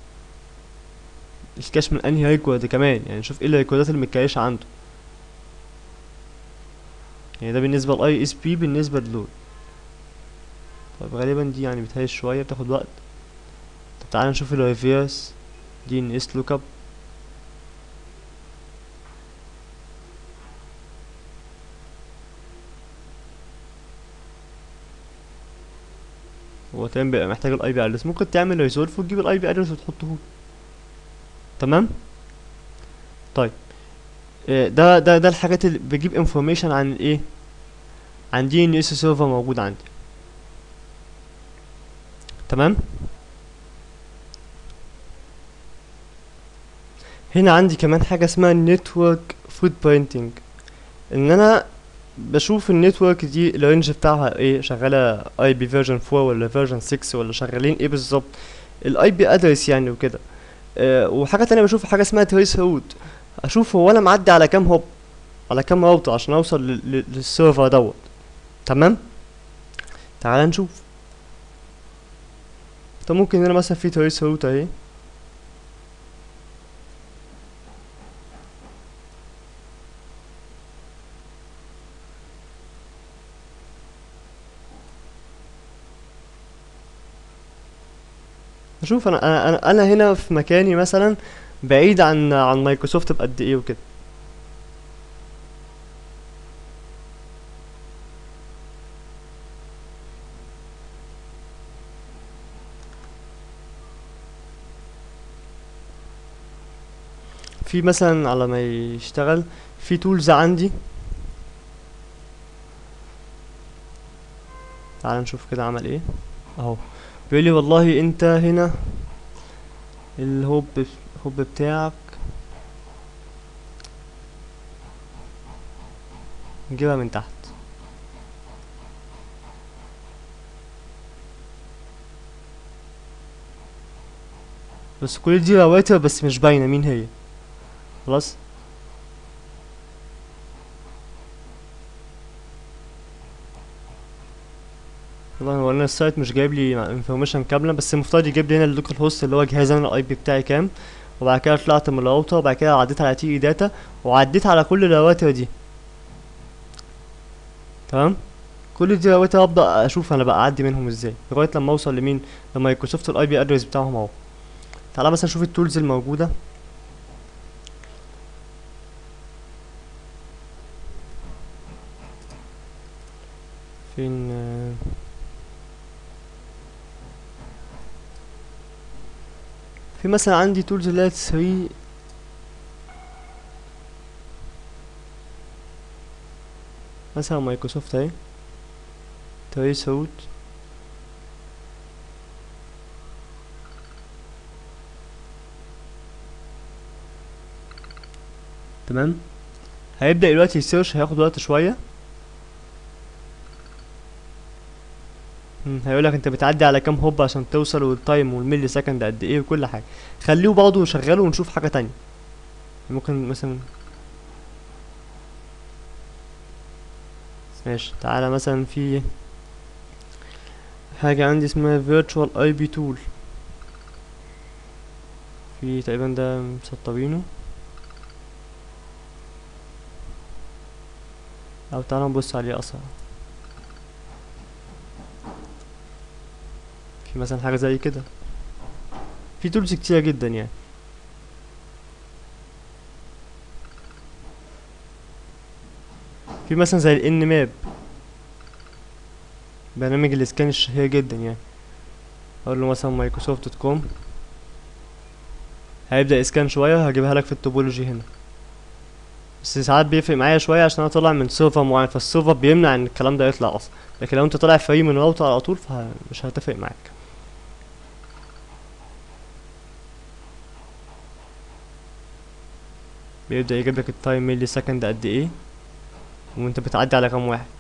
الكاش من انهي ريكورد كمان يعني نشوف ايه الريكوردات المكيشة عنده يعني ده بالنسبة للاي اس بي بالنسبة لدول طب غالبا دي يعني بتهيش شوية بتاخد وقت طب تعالى نشوف الريفيرس دي ان اس لوك اب هو تمام بيبقى محتاج الاي بي ادرس ممكن تعمل ريزولف وتجيب الاي بي ادرس وتحطه تمام طيب آه، ده ده ده الحاجات اللي بجيب انفورميشن عن الايه عن دي ان اس سيرفر موجود عندي تمام هنا عندي كمان حاجة اسمها نتورك فوت برينتنج ان انا بشوف النتورك دي الرينج بتاعها ايه شغالة اي بي فيرجن 4 ولا فيرجن 6 ولا شغالين ايه بالظبط الاي بي ادرس يعني وكده أه وحاجة تانية بشوف حاجة اسمها تريس روت اشوف هو انا معدي على كام هوب على كام راوتر عشان اوصل لل- لل- للسيرفر دوت تمام تعال نشوف طب ممكن هنا مثلا في تريس روت اهي اشوف انا انا انا أنا هنا في مكاني مثلا بعيد عن عن مايكروسوفت بقد ايه وكده في مثلا على ما يشتغل في تولز عندي تعال نشوف كده عمل ايه اهو بيقول لي والله انت هنا الهوب الهوب بتاعك نجيبها من تحت بس كل دي رواتب بس مش باينة مين هي خلاص طبعا هو انا السايت مش جايب لي انفورميشن كامله بس المفترض يجيب لي هنا اللوكال هوست اللي هو جهاز انا الاي بي بتاعي كام وبعد كده طلعت من الراوتر وبعد كده عديت على تي اي داتا وعديت على كل الرواتر دي تمام كل دي رواتر ابدا اشوف انا بقى اعدي منهم ازاي لغايه لما اوصل لمين لمايكروسوفت الاي بي ادرس بتاعهم اهو تعالى مثلا نشوف التولز الموجوده فين آه، في مثلا عندي تولز اللي هي 3 مثلا مايكروسوفت اهي تريس روت تمام هيبدأ دلوقتي السيرش هياخد وقت شوية مم، هيقولك انت بتعدي على كام هوب عشان توصل والتايم والملي سكند قد ايه وكل حاجه خليه برضه وشغله ونشوف حاجه تانية ممكن مثلا ماشي تعالى مثلا في حاجة عندي اسمها virtual IP tool في تقريبا ده مسطبينه او تعالى نبص عليه اسرع في مثلا حاجة زي كده في تولز كتيرة جدا يعني في مثلا زي الان ماب برنامج الاسكان الشهير جدا يعني اقول له مثلا مايكروسوفت دوت كوم هيبدأ اسكان شوية هجيبها لك في التوبولوجي هنا بس ساعات بيفرق معايا شوية عشان انا طالع من سيرفر معين فالسيرفر بيمنع ان الكلام ده يطلع اصلا لكن لو انت طالع فري من راوتر على طول فمش هتفرق معاك بيبدأ يجيب لك التايم ميلي سكند قد ايه وانت بتعدي على كام واحد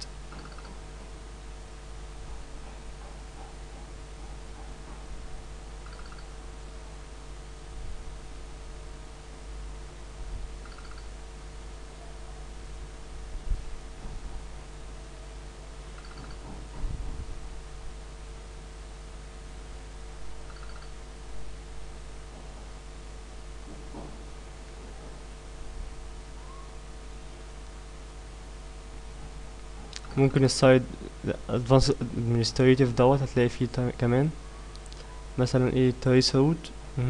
ممكن السايد ادفانس ادمنستريتيف دوت هتلاقي فيه تا- كمان مثلا ايه تريس روت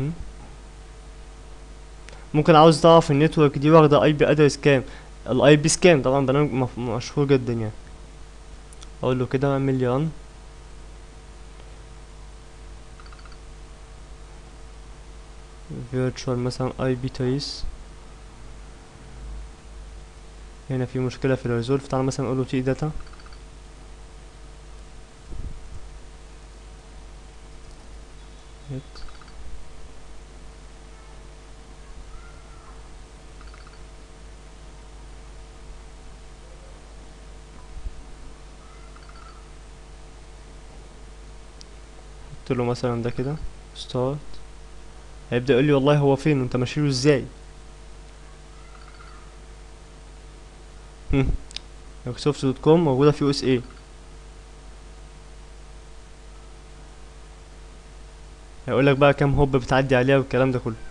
ممكن عاوز تعرف النتورك دي واخده اي بي ادرس كام الاي بي سكان طبعا برنامج مف- مشهور جدا يعني اقول له كده اعمل لي رن virtual مثلا اي بي تريس هنا في مشكلة في الريزولف تعالى مثلا نقول له تي داتا قلت له مثلا ده كده ستارت هيبدأ يقول لي والله هو فين وانت ماشيله ازاي مايكروسوفت دوت كوم موجودة في اس اي هيقول لك بقى كام هوب بتعدي عليها والكلام ده كله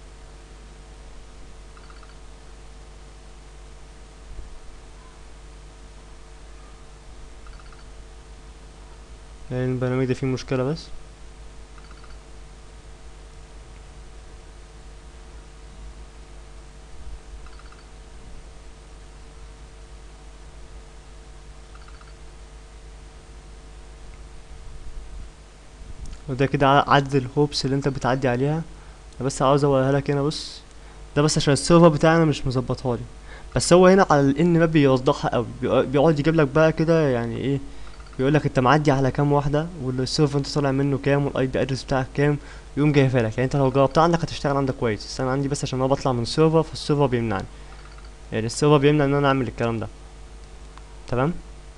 يعني البرنامج ده فيه مشكلة بس وده كده ع- عدد الهوبس اللي انت بتعدي عليها انا بس عاوز اوريها لك هنا بص ده بس عشان السيرفر بتاعنا مش مظبطها لي بس هو هنا على الان ماب بيوضحها قوي بيق- بيقعد يجيب لك بقى كده يعني ايه بيقول لك انت معدي على كام واحده والسيرفر انت طالع منه كام والاي بي ادرس بتاعك كام يقوم جايبها لك يعني انت لو جربتها عندك هتشتغل عندك كويس بس انا عندي بس عشان انا بطلع من سيرفر فالسيرفر بيمنعني يعني السيرفر بيمنع ان انا اعمل الكلام ده تمام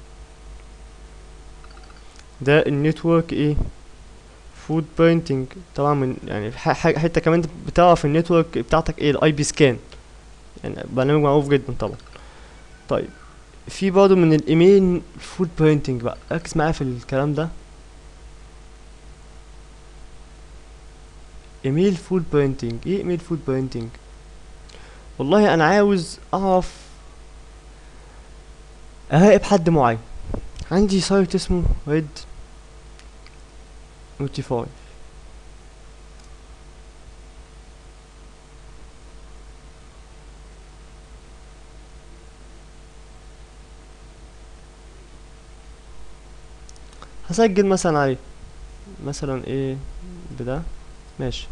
ده النتورك ايه فود بوينتنج طبعا من يعني في ح- ح- حته كمان بتعرف النتورك بتاعتك ايه الاي بي سكان يعني برنامج معروف جدا طبعا طيب في برضه من الايميل فود بوينتنج بقى ركز معايا في الكلام ده ايميل فود بوينتنج ايه ايميل فود بوينتنج والله انا عاوز اعرف اراقب حد معين عندي سايت اسمه ريد نوتيفاي هسجل مثلا عليه مثلا ايه بده ماشي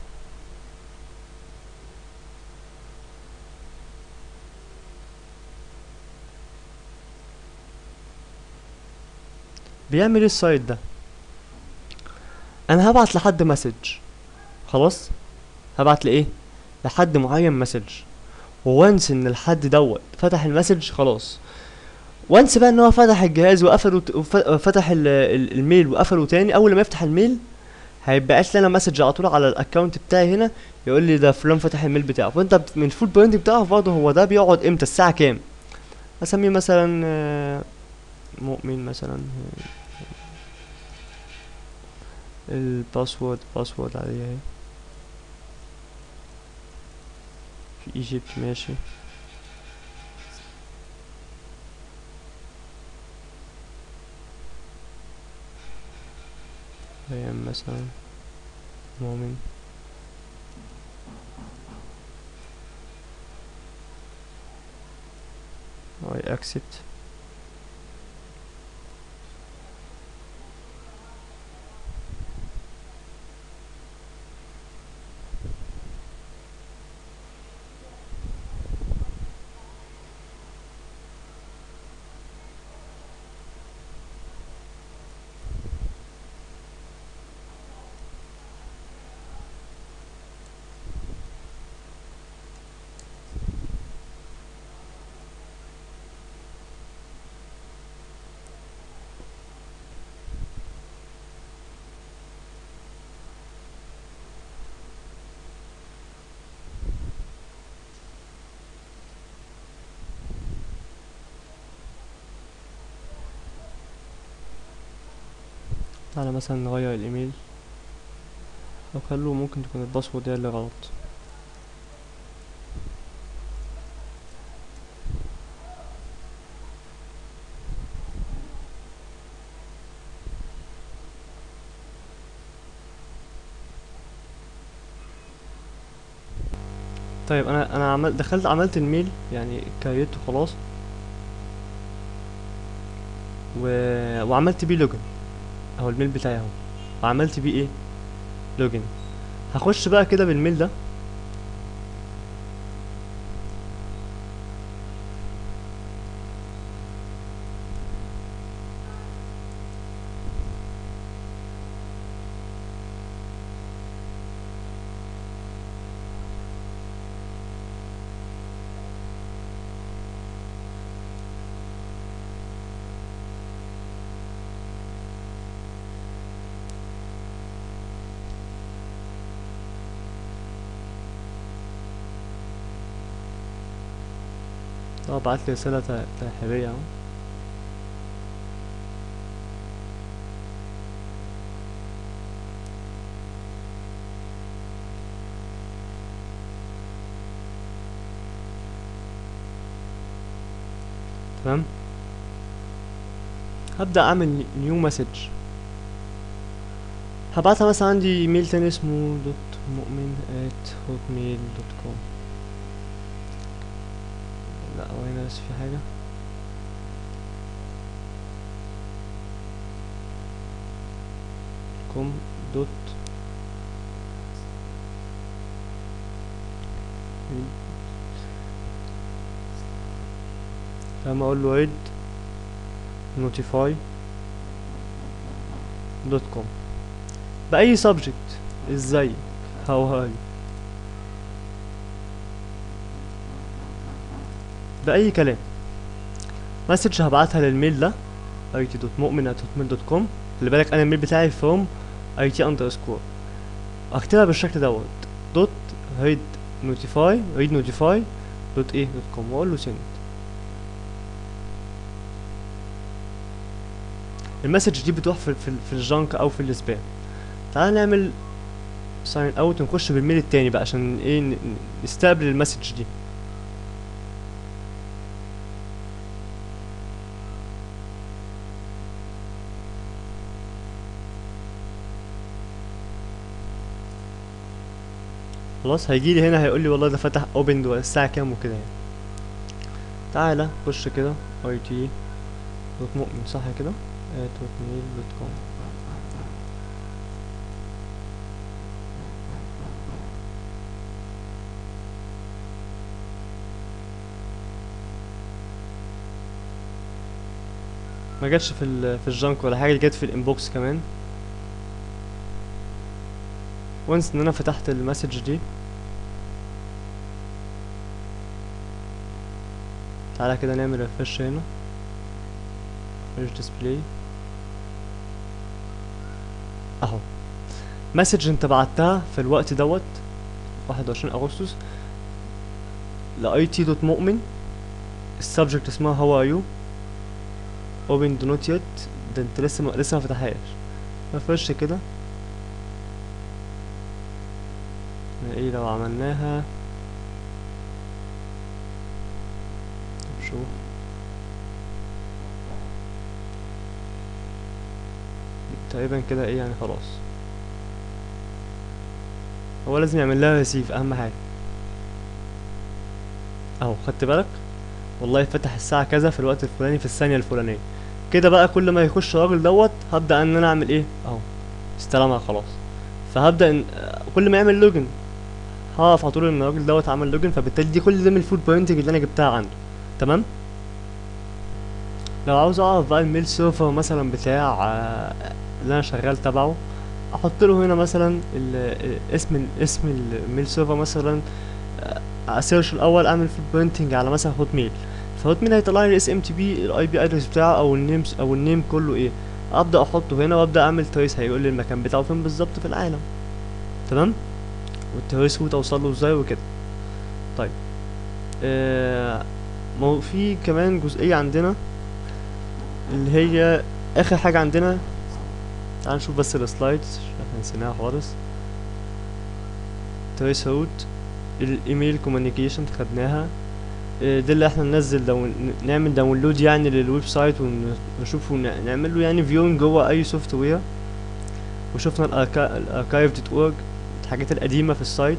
بيعمل ايه السايت ده انا هبعت لحد مسج خلاص هبعت لايه لحد معين مسج وانس ان الحد دوت فتح المسج خلاص وانس بقى ان هو فتح الجهاز وقفله ت- وف- وفتح ال- ال- الميل وقفله تاني اول ما يفتح الميل هيبعت لي انا مسج على طول على الاكونت بتاعي هنا يقول لي ده فلان فتح الميل بتاعه فانت بت- من الفول بوينت بتاعه برضه هو ده بيقعد امتى الساعه كام اسميه مثلا آه، مؤمن مثلا الباسورد باسورد عليه اهي في ايجيبت ماشي ايام مثلا مؤمن I accept تعالى مثلا نغير الايميل او خلوه ممكن تكون الباسورد هي اللي غلط طيب انا انا عملت دخلت عملت الميل يعني كريته خلاص و... وعملت بيه لوجن اهو الميل بتاعي اهو وعملت بيه ايه لوجن هخش بقى كده بالميل ده اه بعت لي رسالة ت- ترحيبية اهو تمام هبدأ اعمل نيو مسج هبعتها مثلا عندي ايميل تاني اسمه دوت مؤمن at hotmail دوت كوم لا هو هنا بس في حاجة كوم دوت لما اقول له عد notify دوت كوم بأي subject ازاي how are you بأي كلام مسج هبعتها للميل ده it.mu'min@hotmail.com خلي بالك انا الميل بتاعي from it underscore اكتبها بالشكل دوت دوت read notify read notify دوت ايه دوت كوم واقول له send المسج دي بتروح في في, في الجانك او في السبام تعال نعمل ساين اوت ونخش بالميل التاني بقى عشان ايه ن- ن- نستقبل المسج دي خلاص هيجي لي هنا هيقول لي والله ده فتح اوبند الساعه كام وكده يعني تعالى خش كده اي تي دوت مؤمن صح كده at hotmail.com ما جاتش في ال في الجانك ولا حاجه جت في الانبوكس كمان وانس ان انا فتحت المسج دي تعالى كده نعمل ريفرش هنا مش ديسبلاي اهو مسج انت بعتها في الوقت دوت 21 اغسطس لاي تي دوت مؤمن السبجكت اسمها هاو ار يو اوبن دو نوت يت ده انت لسه ما لسه ما فتحهاش نفرش كده ايه لو عملناها طب شوف تقريبا كده ايه يعني خلاص هو لازم يعمل لها ريسيف اهم حاجه اهو خدت بالك والله فتح الساعه كذا في الوقت الفلاني في الثانيه الفلانيه كده بقى كل ما يخش الراجل دوت هبدا ان انا اعمل ايه اهو استلمها خلاص فهبدا ان كل ما يعمل لوجن هقف على طول ان الراجل دوت عمل لوجن فبالتالي دي كل ده من الفود بوينتنج اللي انا جبتها عنده تمام لو عاوز اعرف بقى الميل سيرفر مثلا بتاع آه، اللي انا شغال تبعه احط له هنا مثلا ال- اسم ال- اسم الميل سيرفر مثلا آه، اسيرش الاول اعمل فود بوينتنج على مثلا هوت ميل فهوت ميل هيطلع لي الاس ام تي بي الاي بي ادرس بتاعه او النيم او النيم كله ايه ابدا احطه هنا وابدا اعمل تريس هيقول لي المكان بتاعه فين بالظبط في العالم تمام والتريس روت اوصل له ازاي وكده طيب آه ما هو في كمان جزئيه عندنا اللي هي اخر حاجه عندنا تعال نشوف بس السلايدز عشان احنا نسيناها خالص تريس روت الايميل كوميونيكيشن خدناها آه، ده اللي احنا ننزل داون نعمل داونلود يعني للويب سايت ونشوف ونعمل له يعني فيوينج جوه اي سوفت وير وشفنا الاركايف دوت اورج الحاجات القديمه في السايت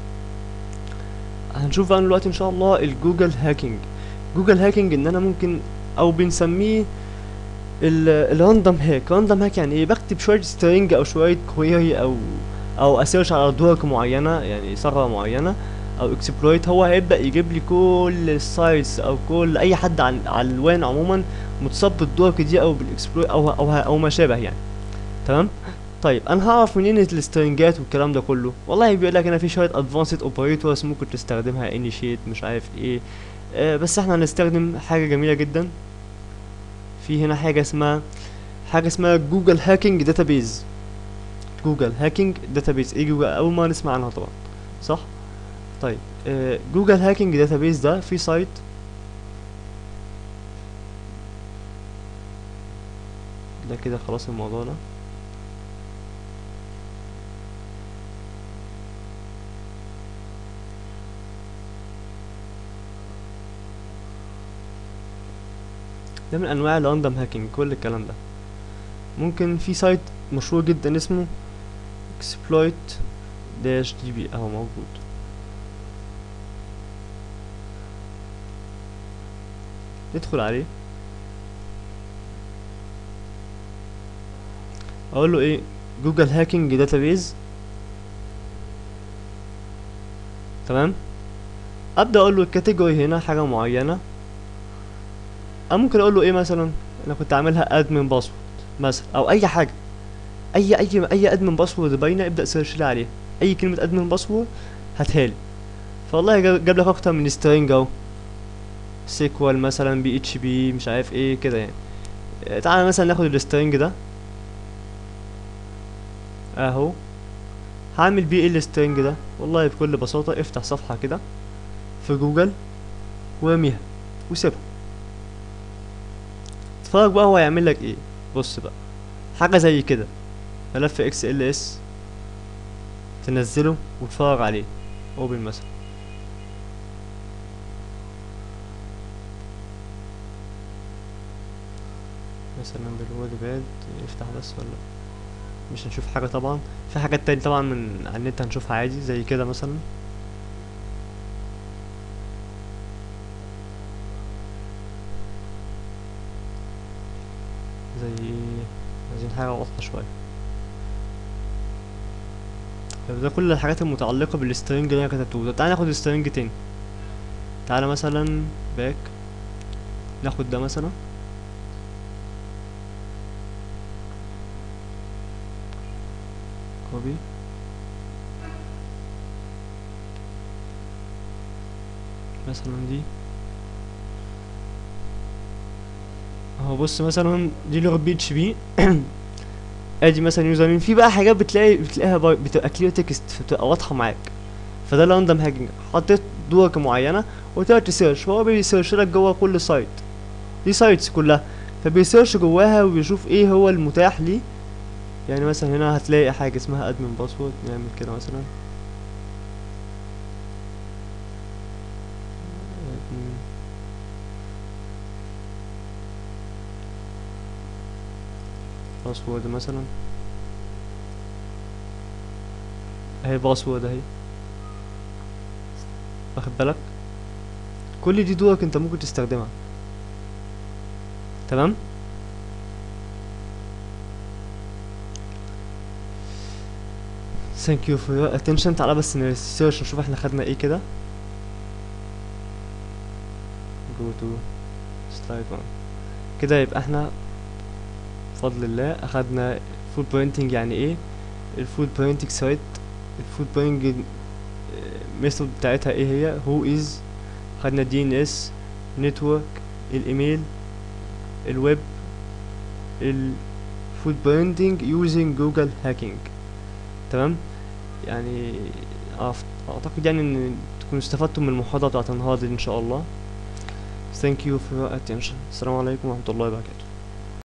هنشوف بقى دلوقتي ان شاء الله الجوجل هاكينج جوجل هاكينج ان انا ممكن او بنسميه الراندوم هاك راندوم هاك يعني ايه بكتب شويه سترينج او شويه كويري او او اسيرش على دورك معينه يعني ثغره معينه او اكسبلويت هو هيبدا يجيب لي كل السايتس او كل اي حد عن على الوان عموما متصاب بالدورك دي او بالاكسبلويت او او او ما شابه يعني تمام طيب انا هعرف منين السترنجات والكلام ده كله والله بيقول لك هنا في شويه ادفانسد اوبريتورز ممكن تستخدمها انيشيت مش عارف ايه آه بس احنا هنستخدم حاجه جميله جدا في هنا حاجه اسمها حاجه اسمها جوجل هاكينج داتابيز جوجل هاكينج داتابيز ايه جوجل اول ما نسمع عنها طبعا صح طيب آه جوجل هاكينج داتابيز ده في سايت ده كده خلاص الموضوع ده ده من انواع الراندوم هاكينج كل الكلام ده ممكن في سايت مشهور جدا اسمه exploit dash db اهو موجود ندخل عليه اقول له ايه جوجل هاكينج داتابيز تمام ابدا اقول له الكاتيجوري هنا حاجه معينه أو ممكن اقول له ايه مثلا انا كنت عاملها ادمن باسورد مثلا او اي حاجه اي اي اي ادمن باسورد باينه ابدا سيرش لي عليها اي كلمه ادمن باسورد هاتها لي فوالله جاب جاب لك اكتر من سترينج اهو سيكوال مثلا بي اتش بي مش عارف ايه كده يعني آه، تعالى مثلا ناخد السترينج ده اهو هعمل بيه ايه السترينج ده والله بكل بساطه افتح صفحه كده في جوجل وارميها وسيبها اتفرج بقى هو هيعمل لك ايه بص بقى حاجه زي كده ملف اكس ال اس تنزله وتتفرج عليه اوبن مثلا مثلا بالوورد باد يفتح بس ولا مش هنشوف حاجة طبعا في حاجات تانية طبعا من على النت هنشوفها عادي زي كده مثلا زي ايه عايزين حاجة واضحة شوية طب ده كل الحاجات المتعلقة بالسترنج اللي انا كتبته طب تعالى ناخد سترنج تاني تعالى مثلا باك ناخد ده مثلا كوبي مثلا دي اهو بص مثلا دي لغه بي اتش بي ادي مثلا يوزر نيم في بقى حاجات بتلاقي بتلاقيها باي- بتبقى كلير تكست فبتبقى واضحه معاك فده راندوم هاجنج حطيت درجه معينه وطلعت سيرش فهو بيسيرش لك جوه كل سايت دي سايتس كلها فبيسيرش جواها وبيشوف ايه هو المتاح ليه يعني مثلا هنا هتلاقي حاجه اسمها ادمن باسورد نعمل كده مثلا admin باسورد مثلا اهي باسورد اهي واخد بالك كل دي دورك انت ممكن تستخدمها تمام thank you for your attention تعالى بس نسيرش نشوف احنا خدنا ايه كده go to slide one كده يبقى احنا بفضل الله اخدنا فود برينتنج يعني ايه الفود برينتنج سايت الفود برينتنج ميثود بتاعتها ايه هي هو از خدنا دي ان اس نتورك الايميل الويب الفود برينتنج يوزنج جوجل هاكينج تمام يعني أعف- اعتقد يعني ان تكونوا استفدتم من المحاضرة بتاعت النهاردة دي ان شاء الله thank you for your attention السلام عليكم ورحمة الله وبركاته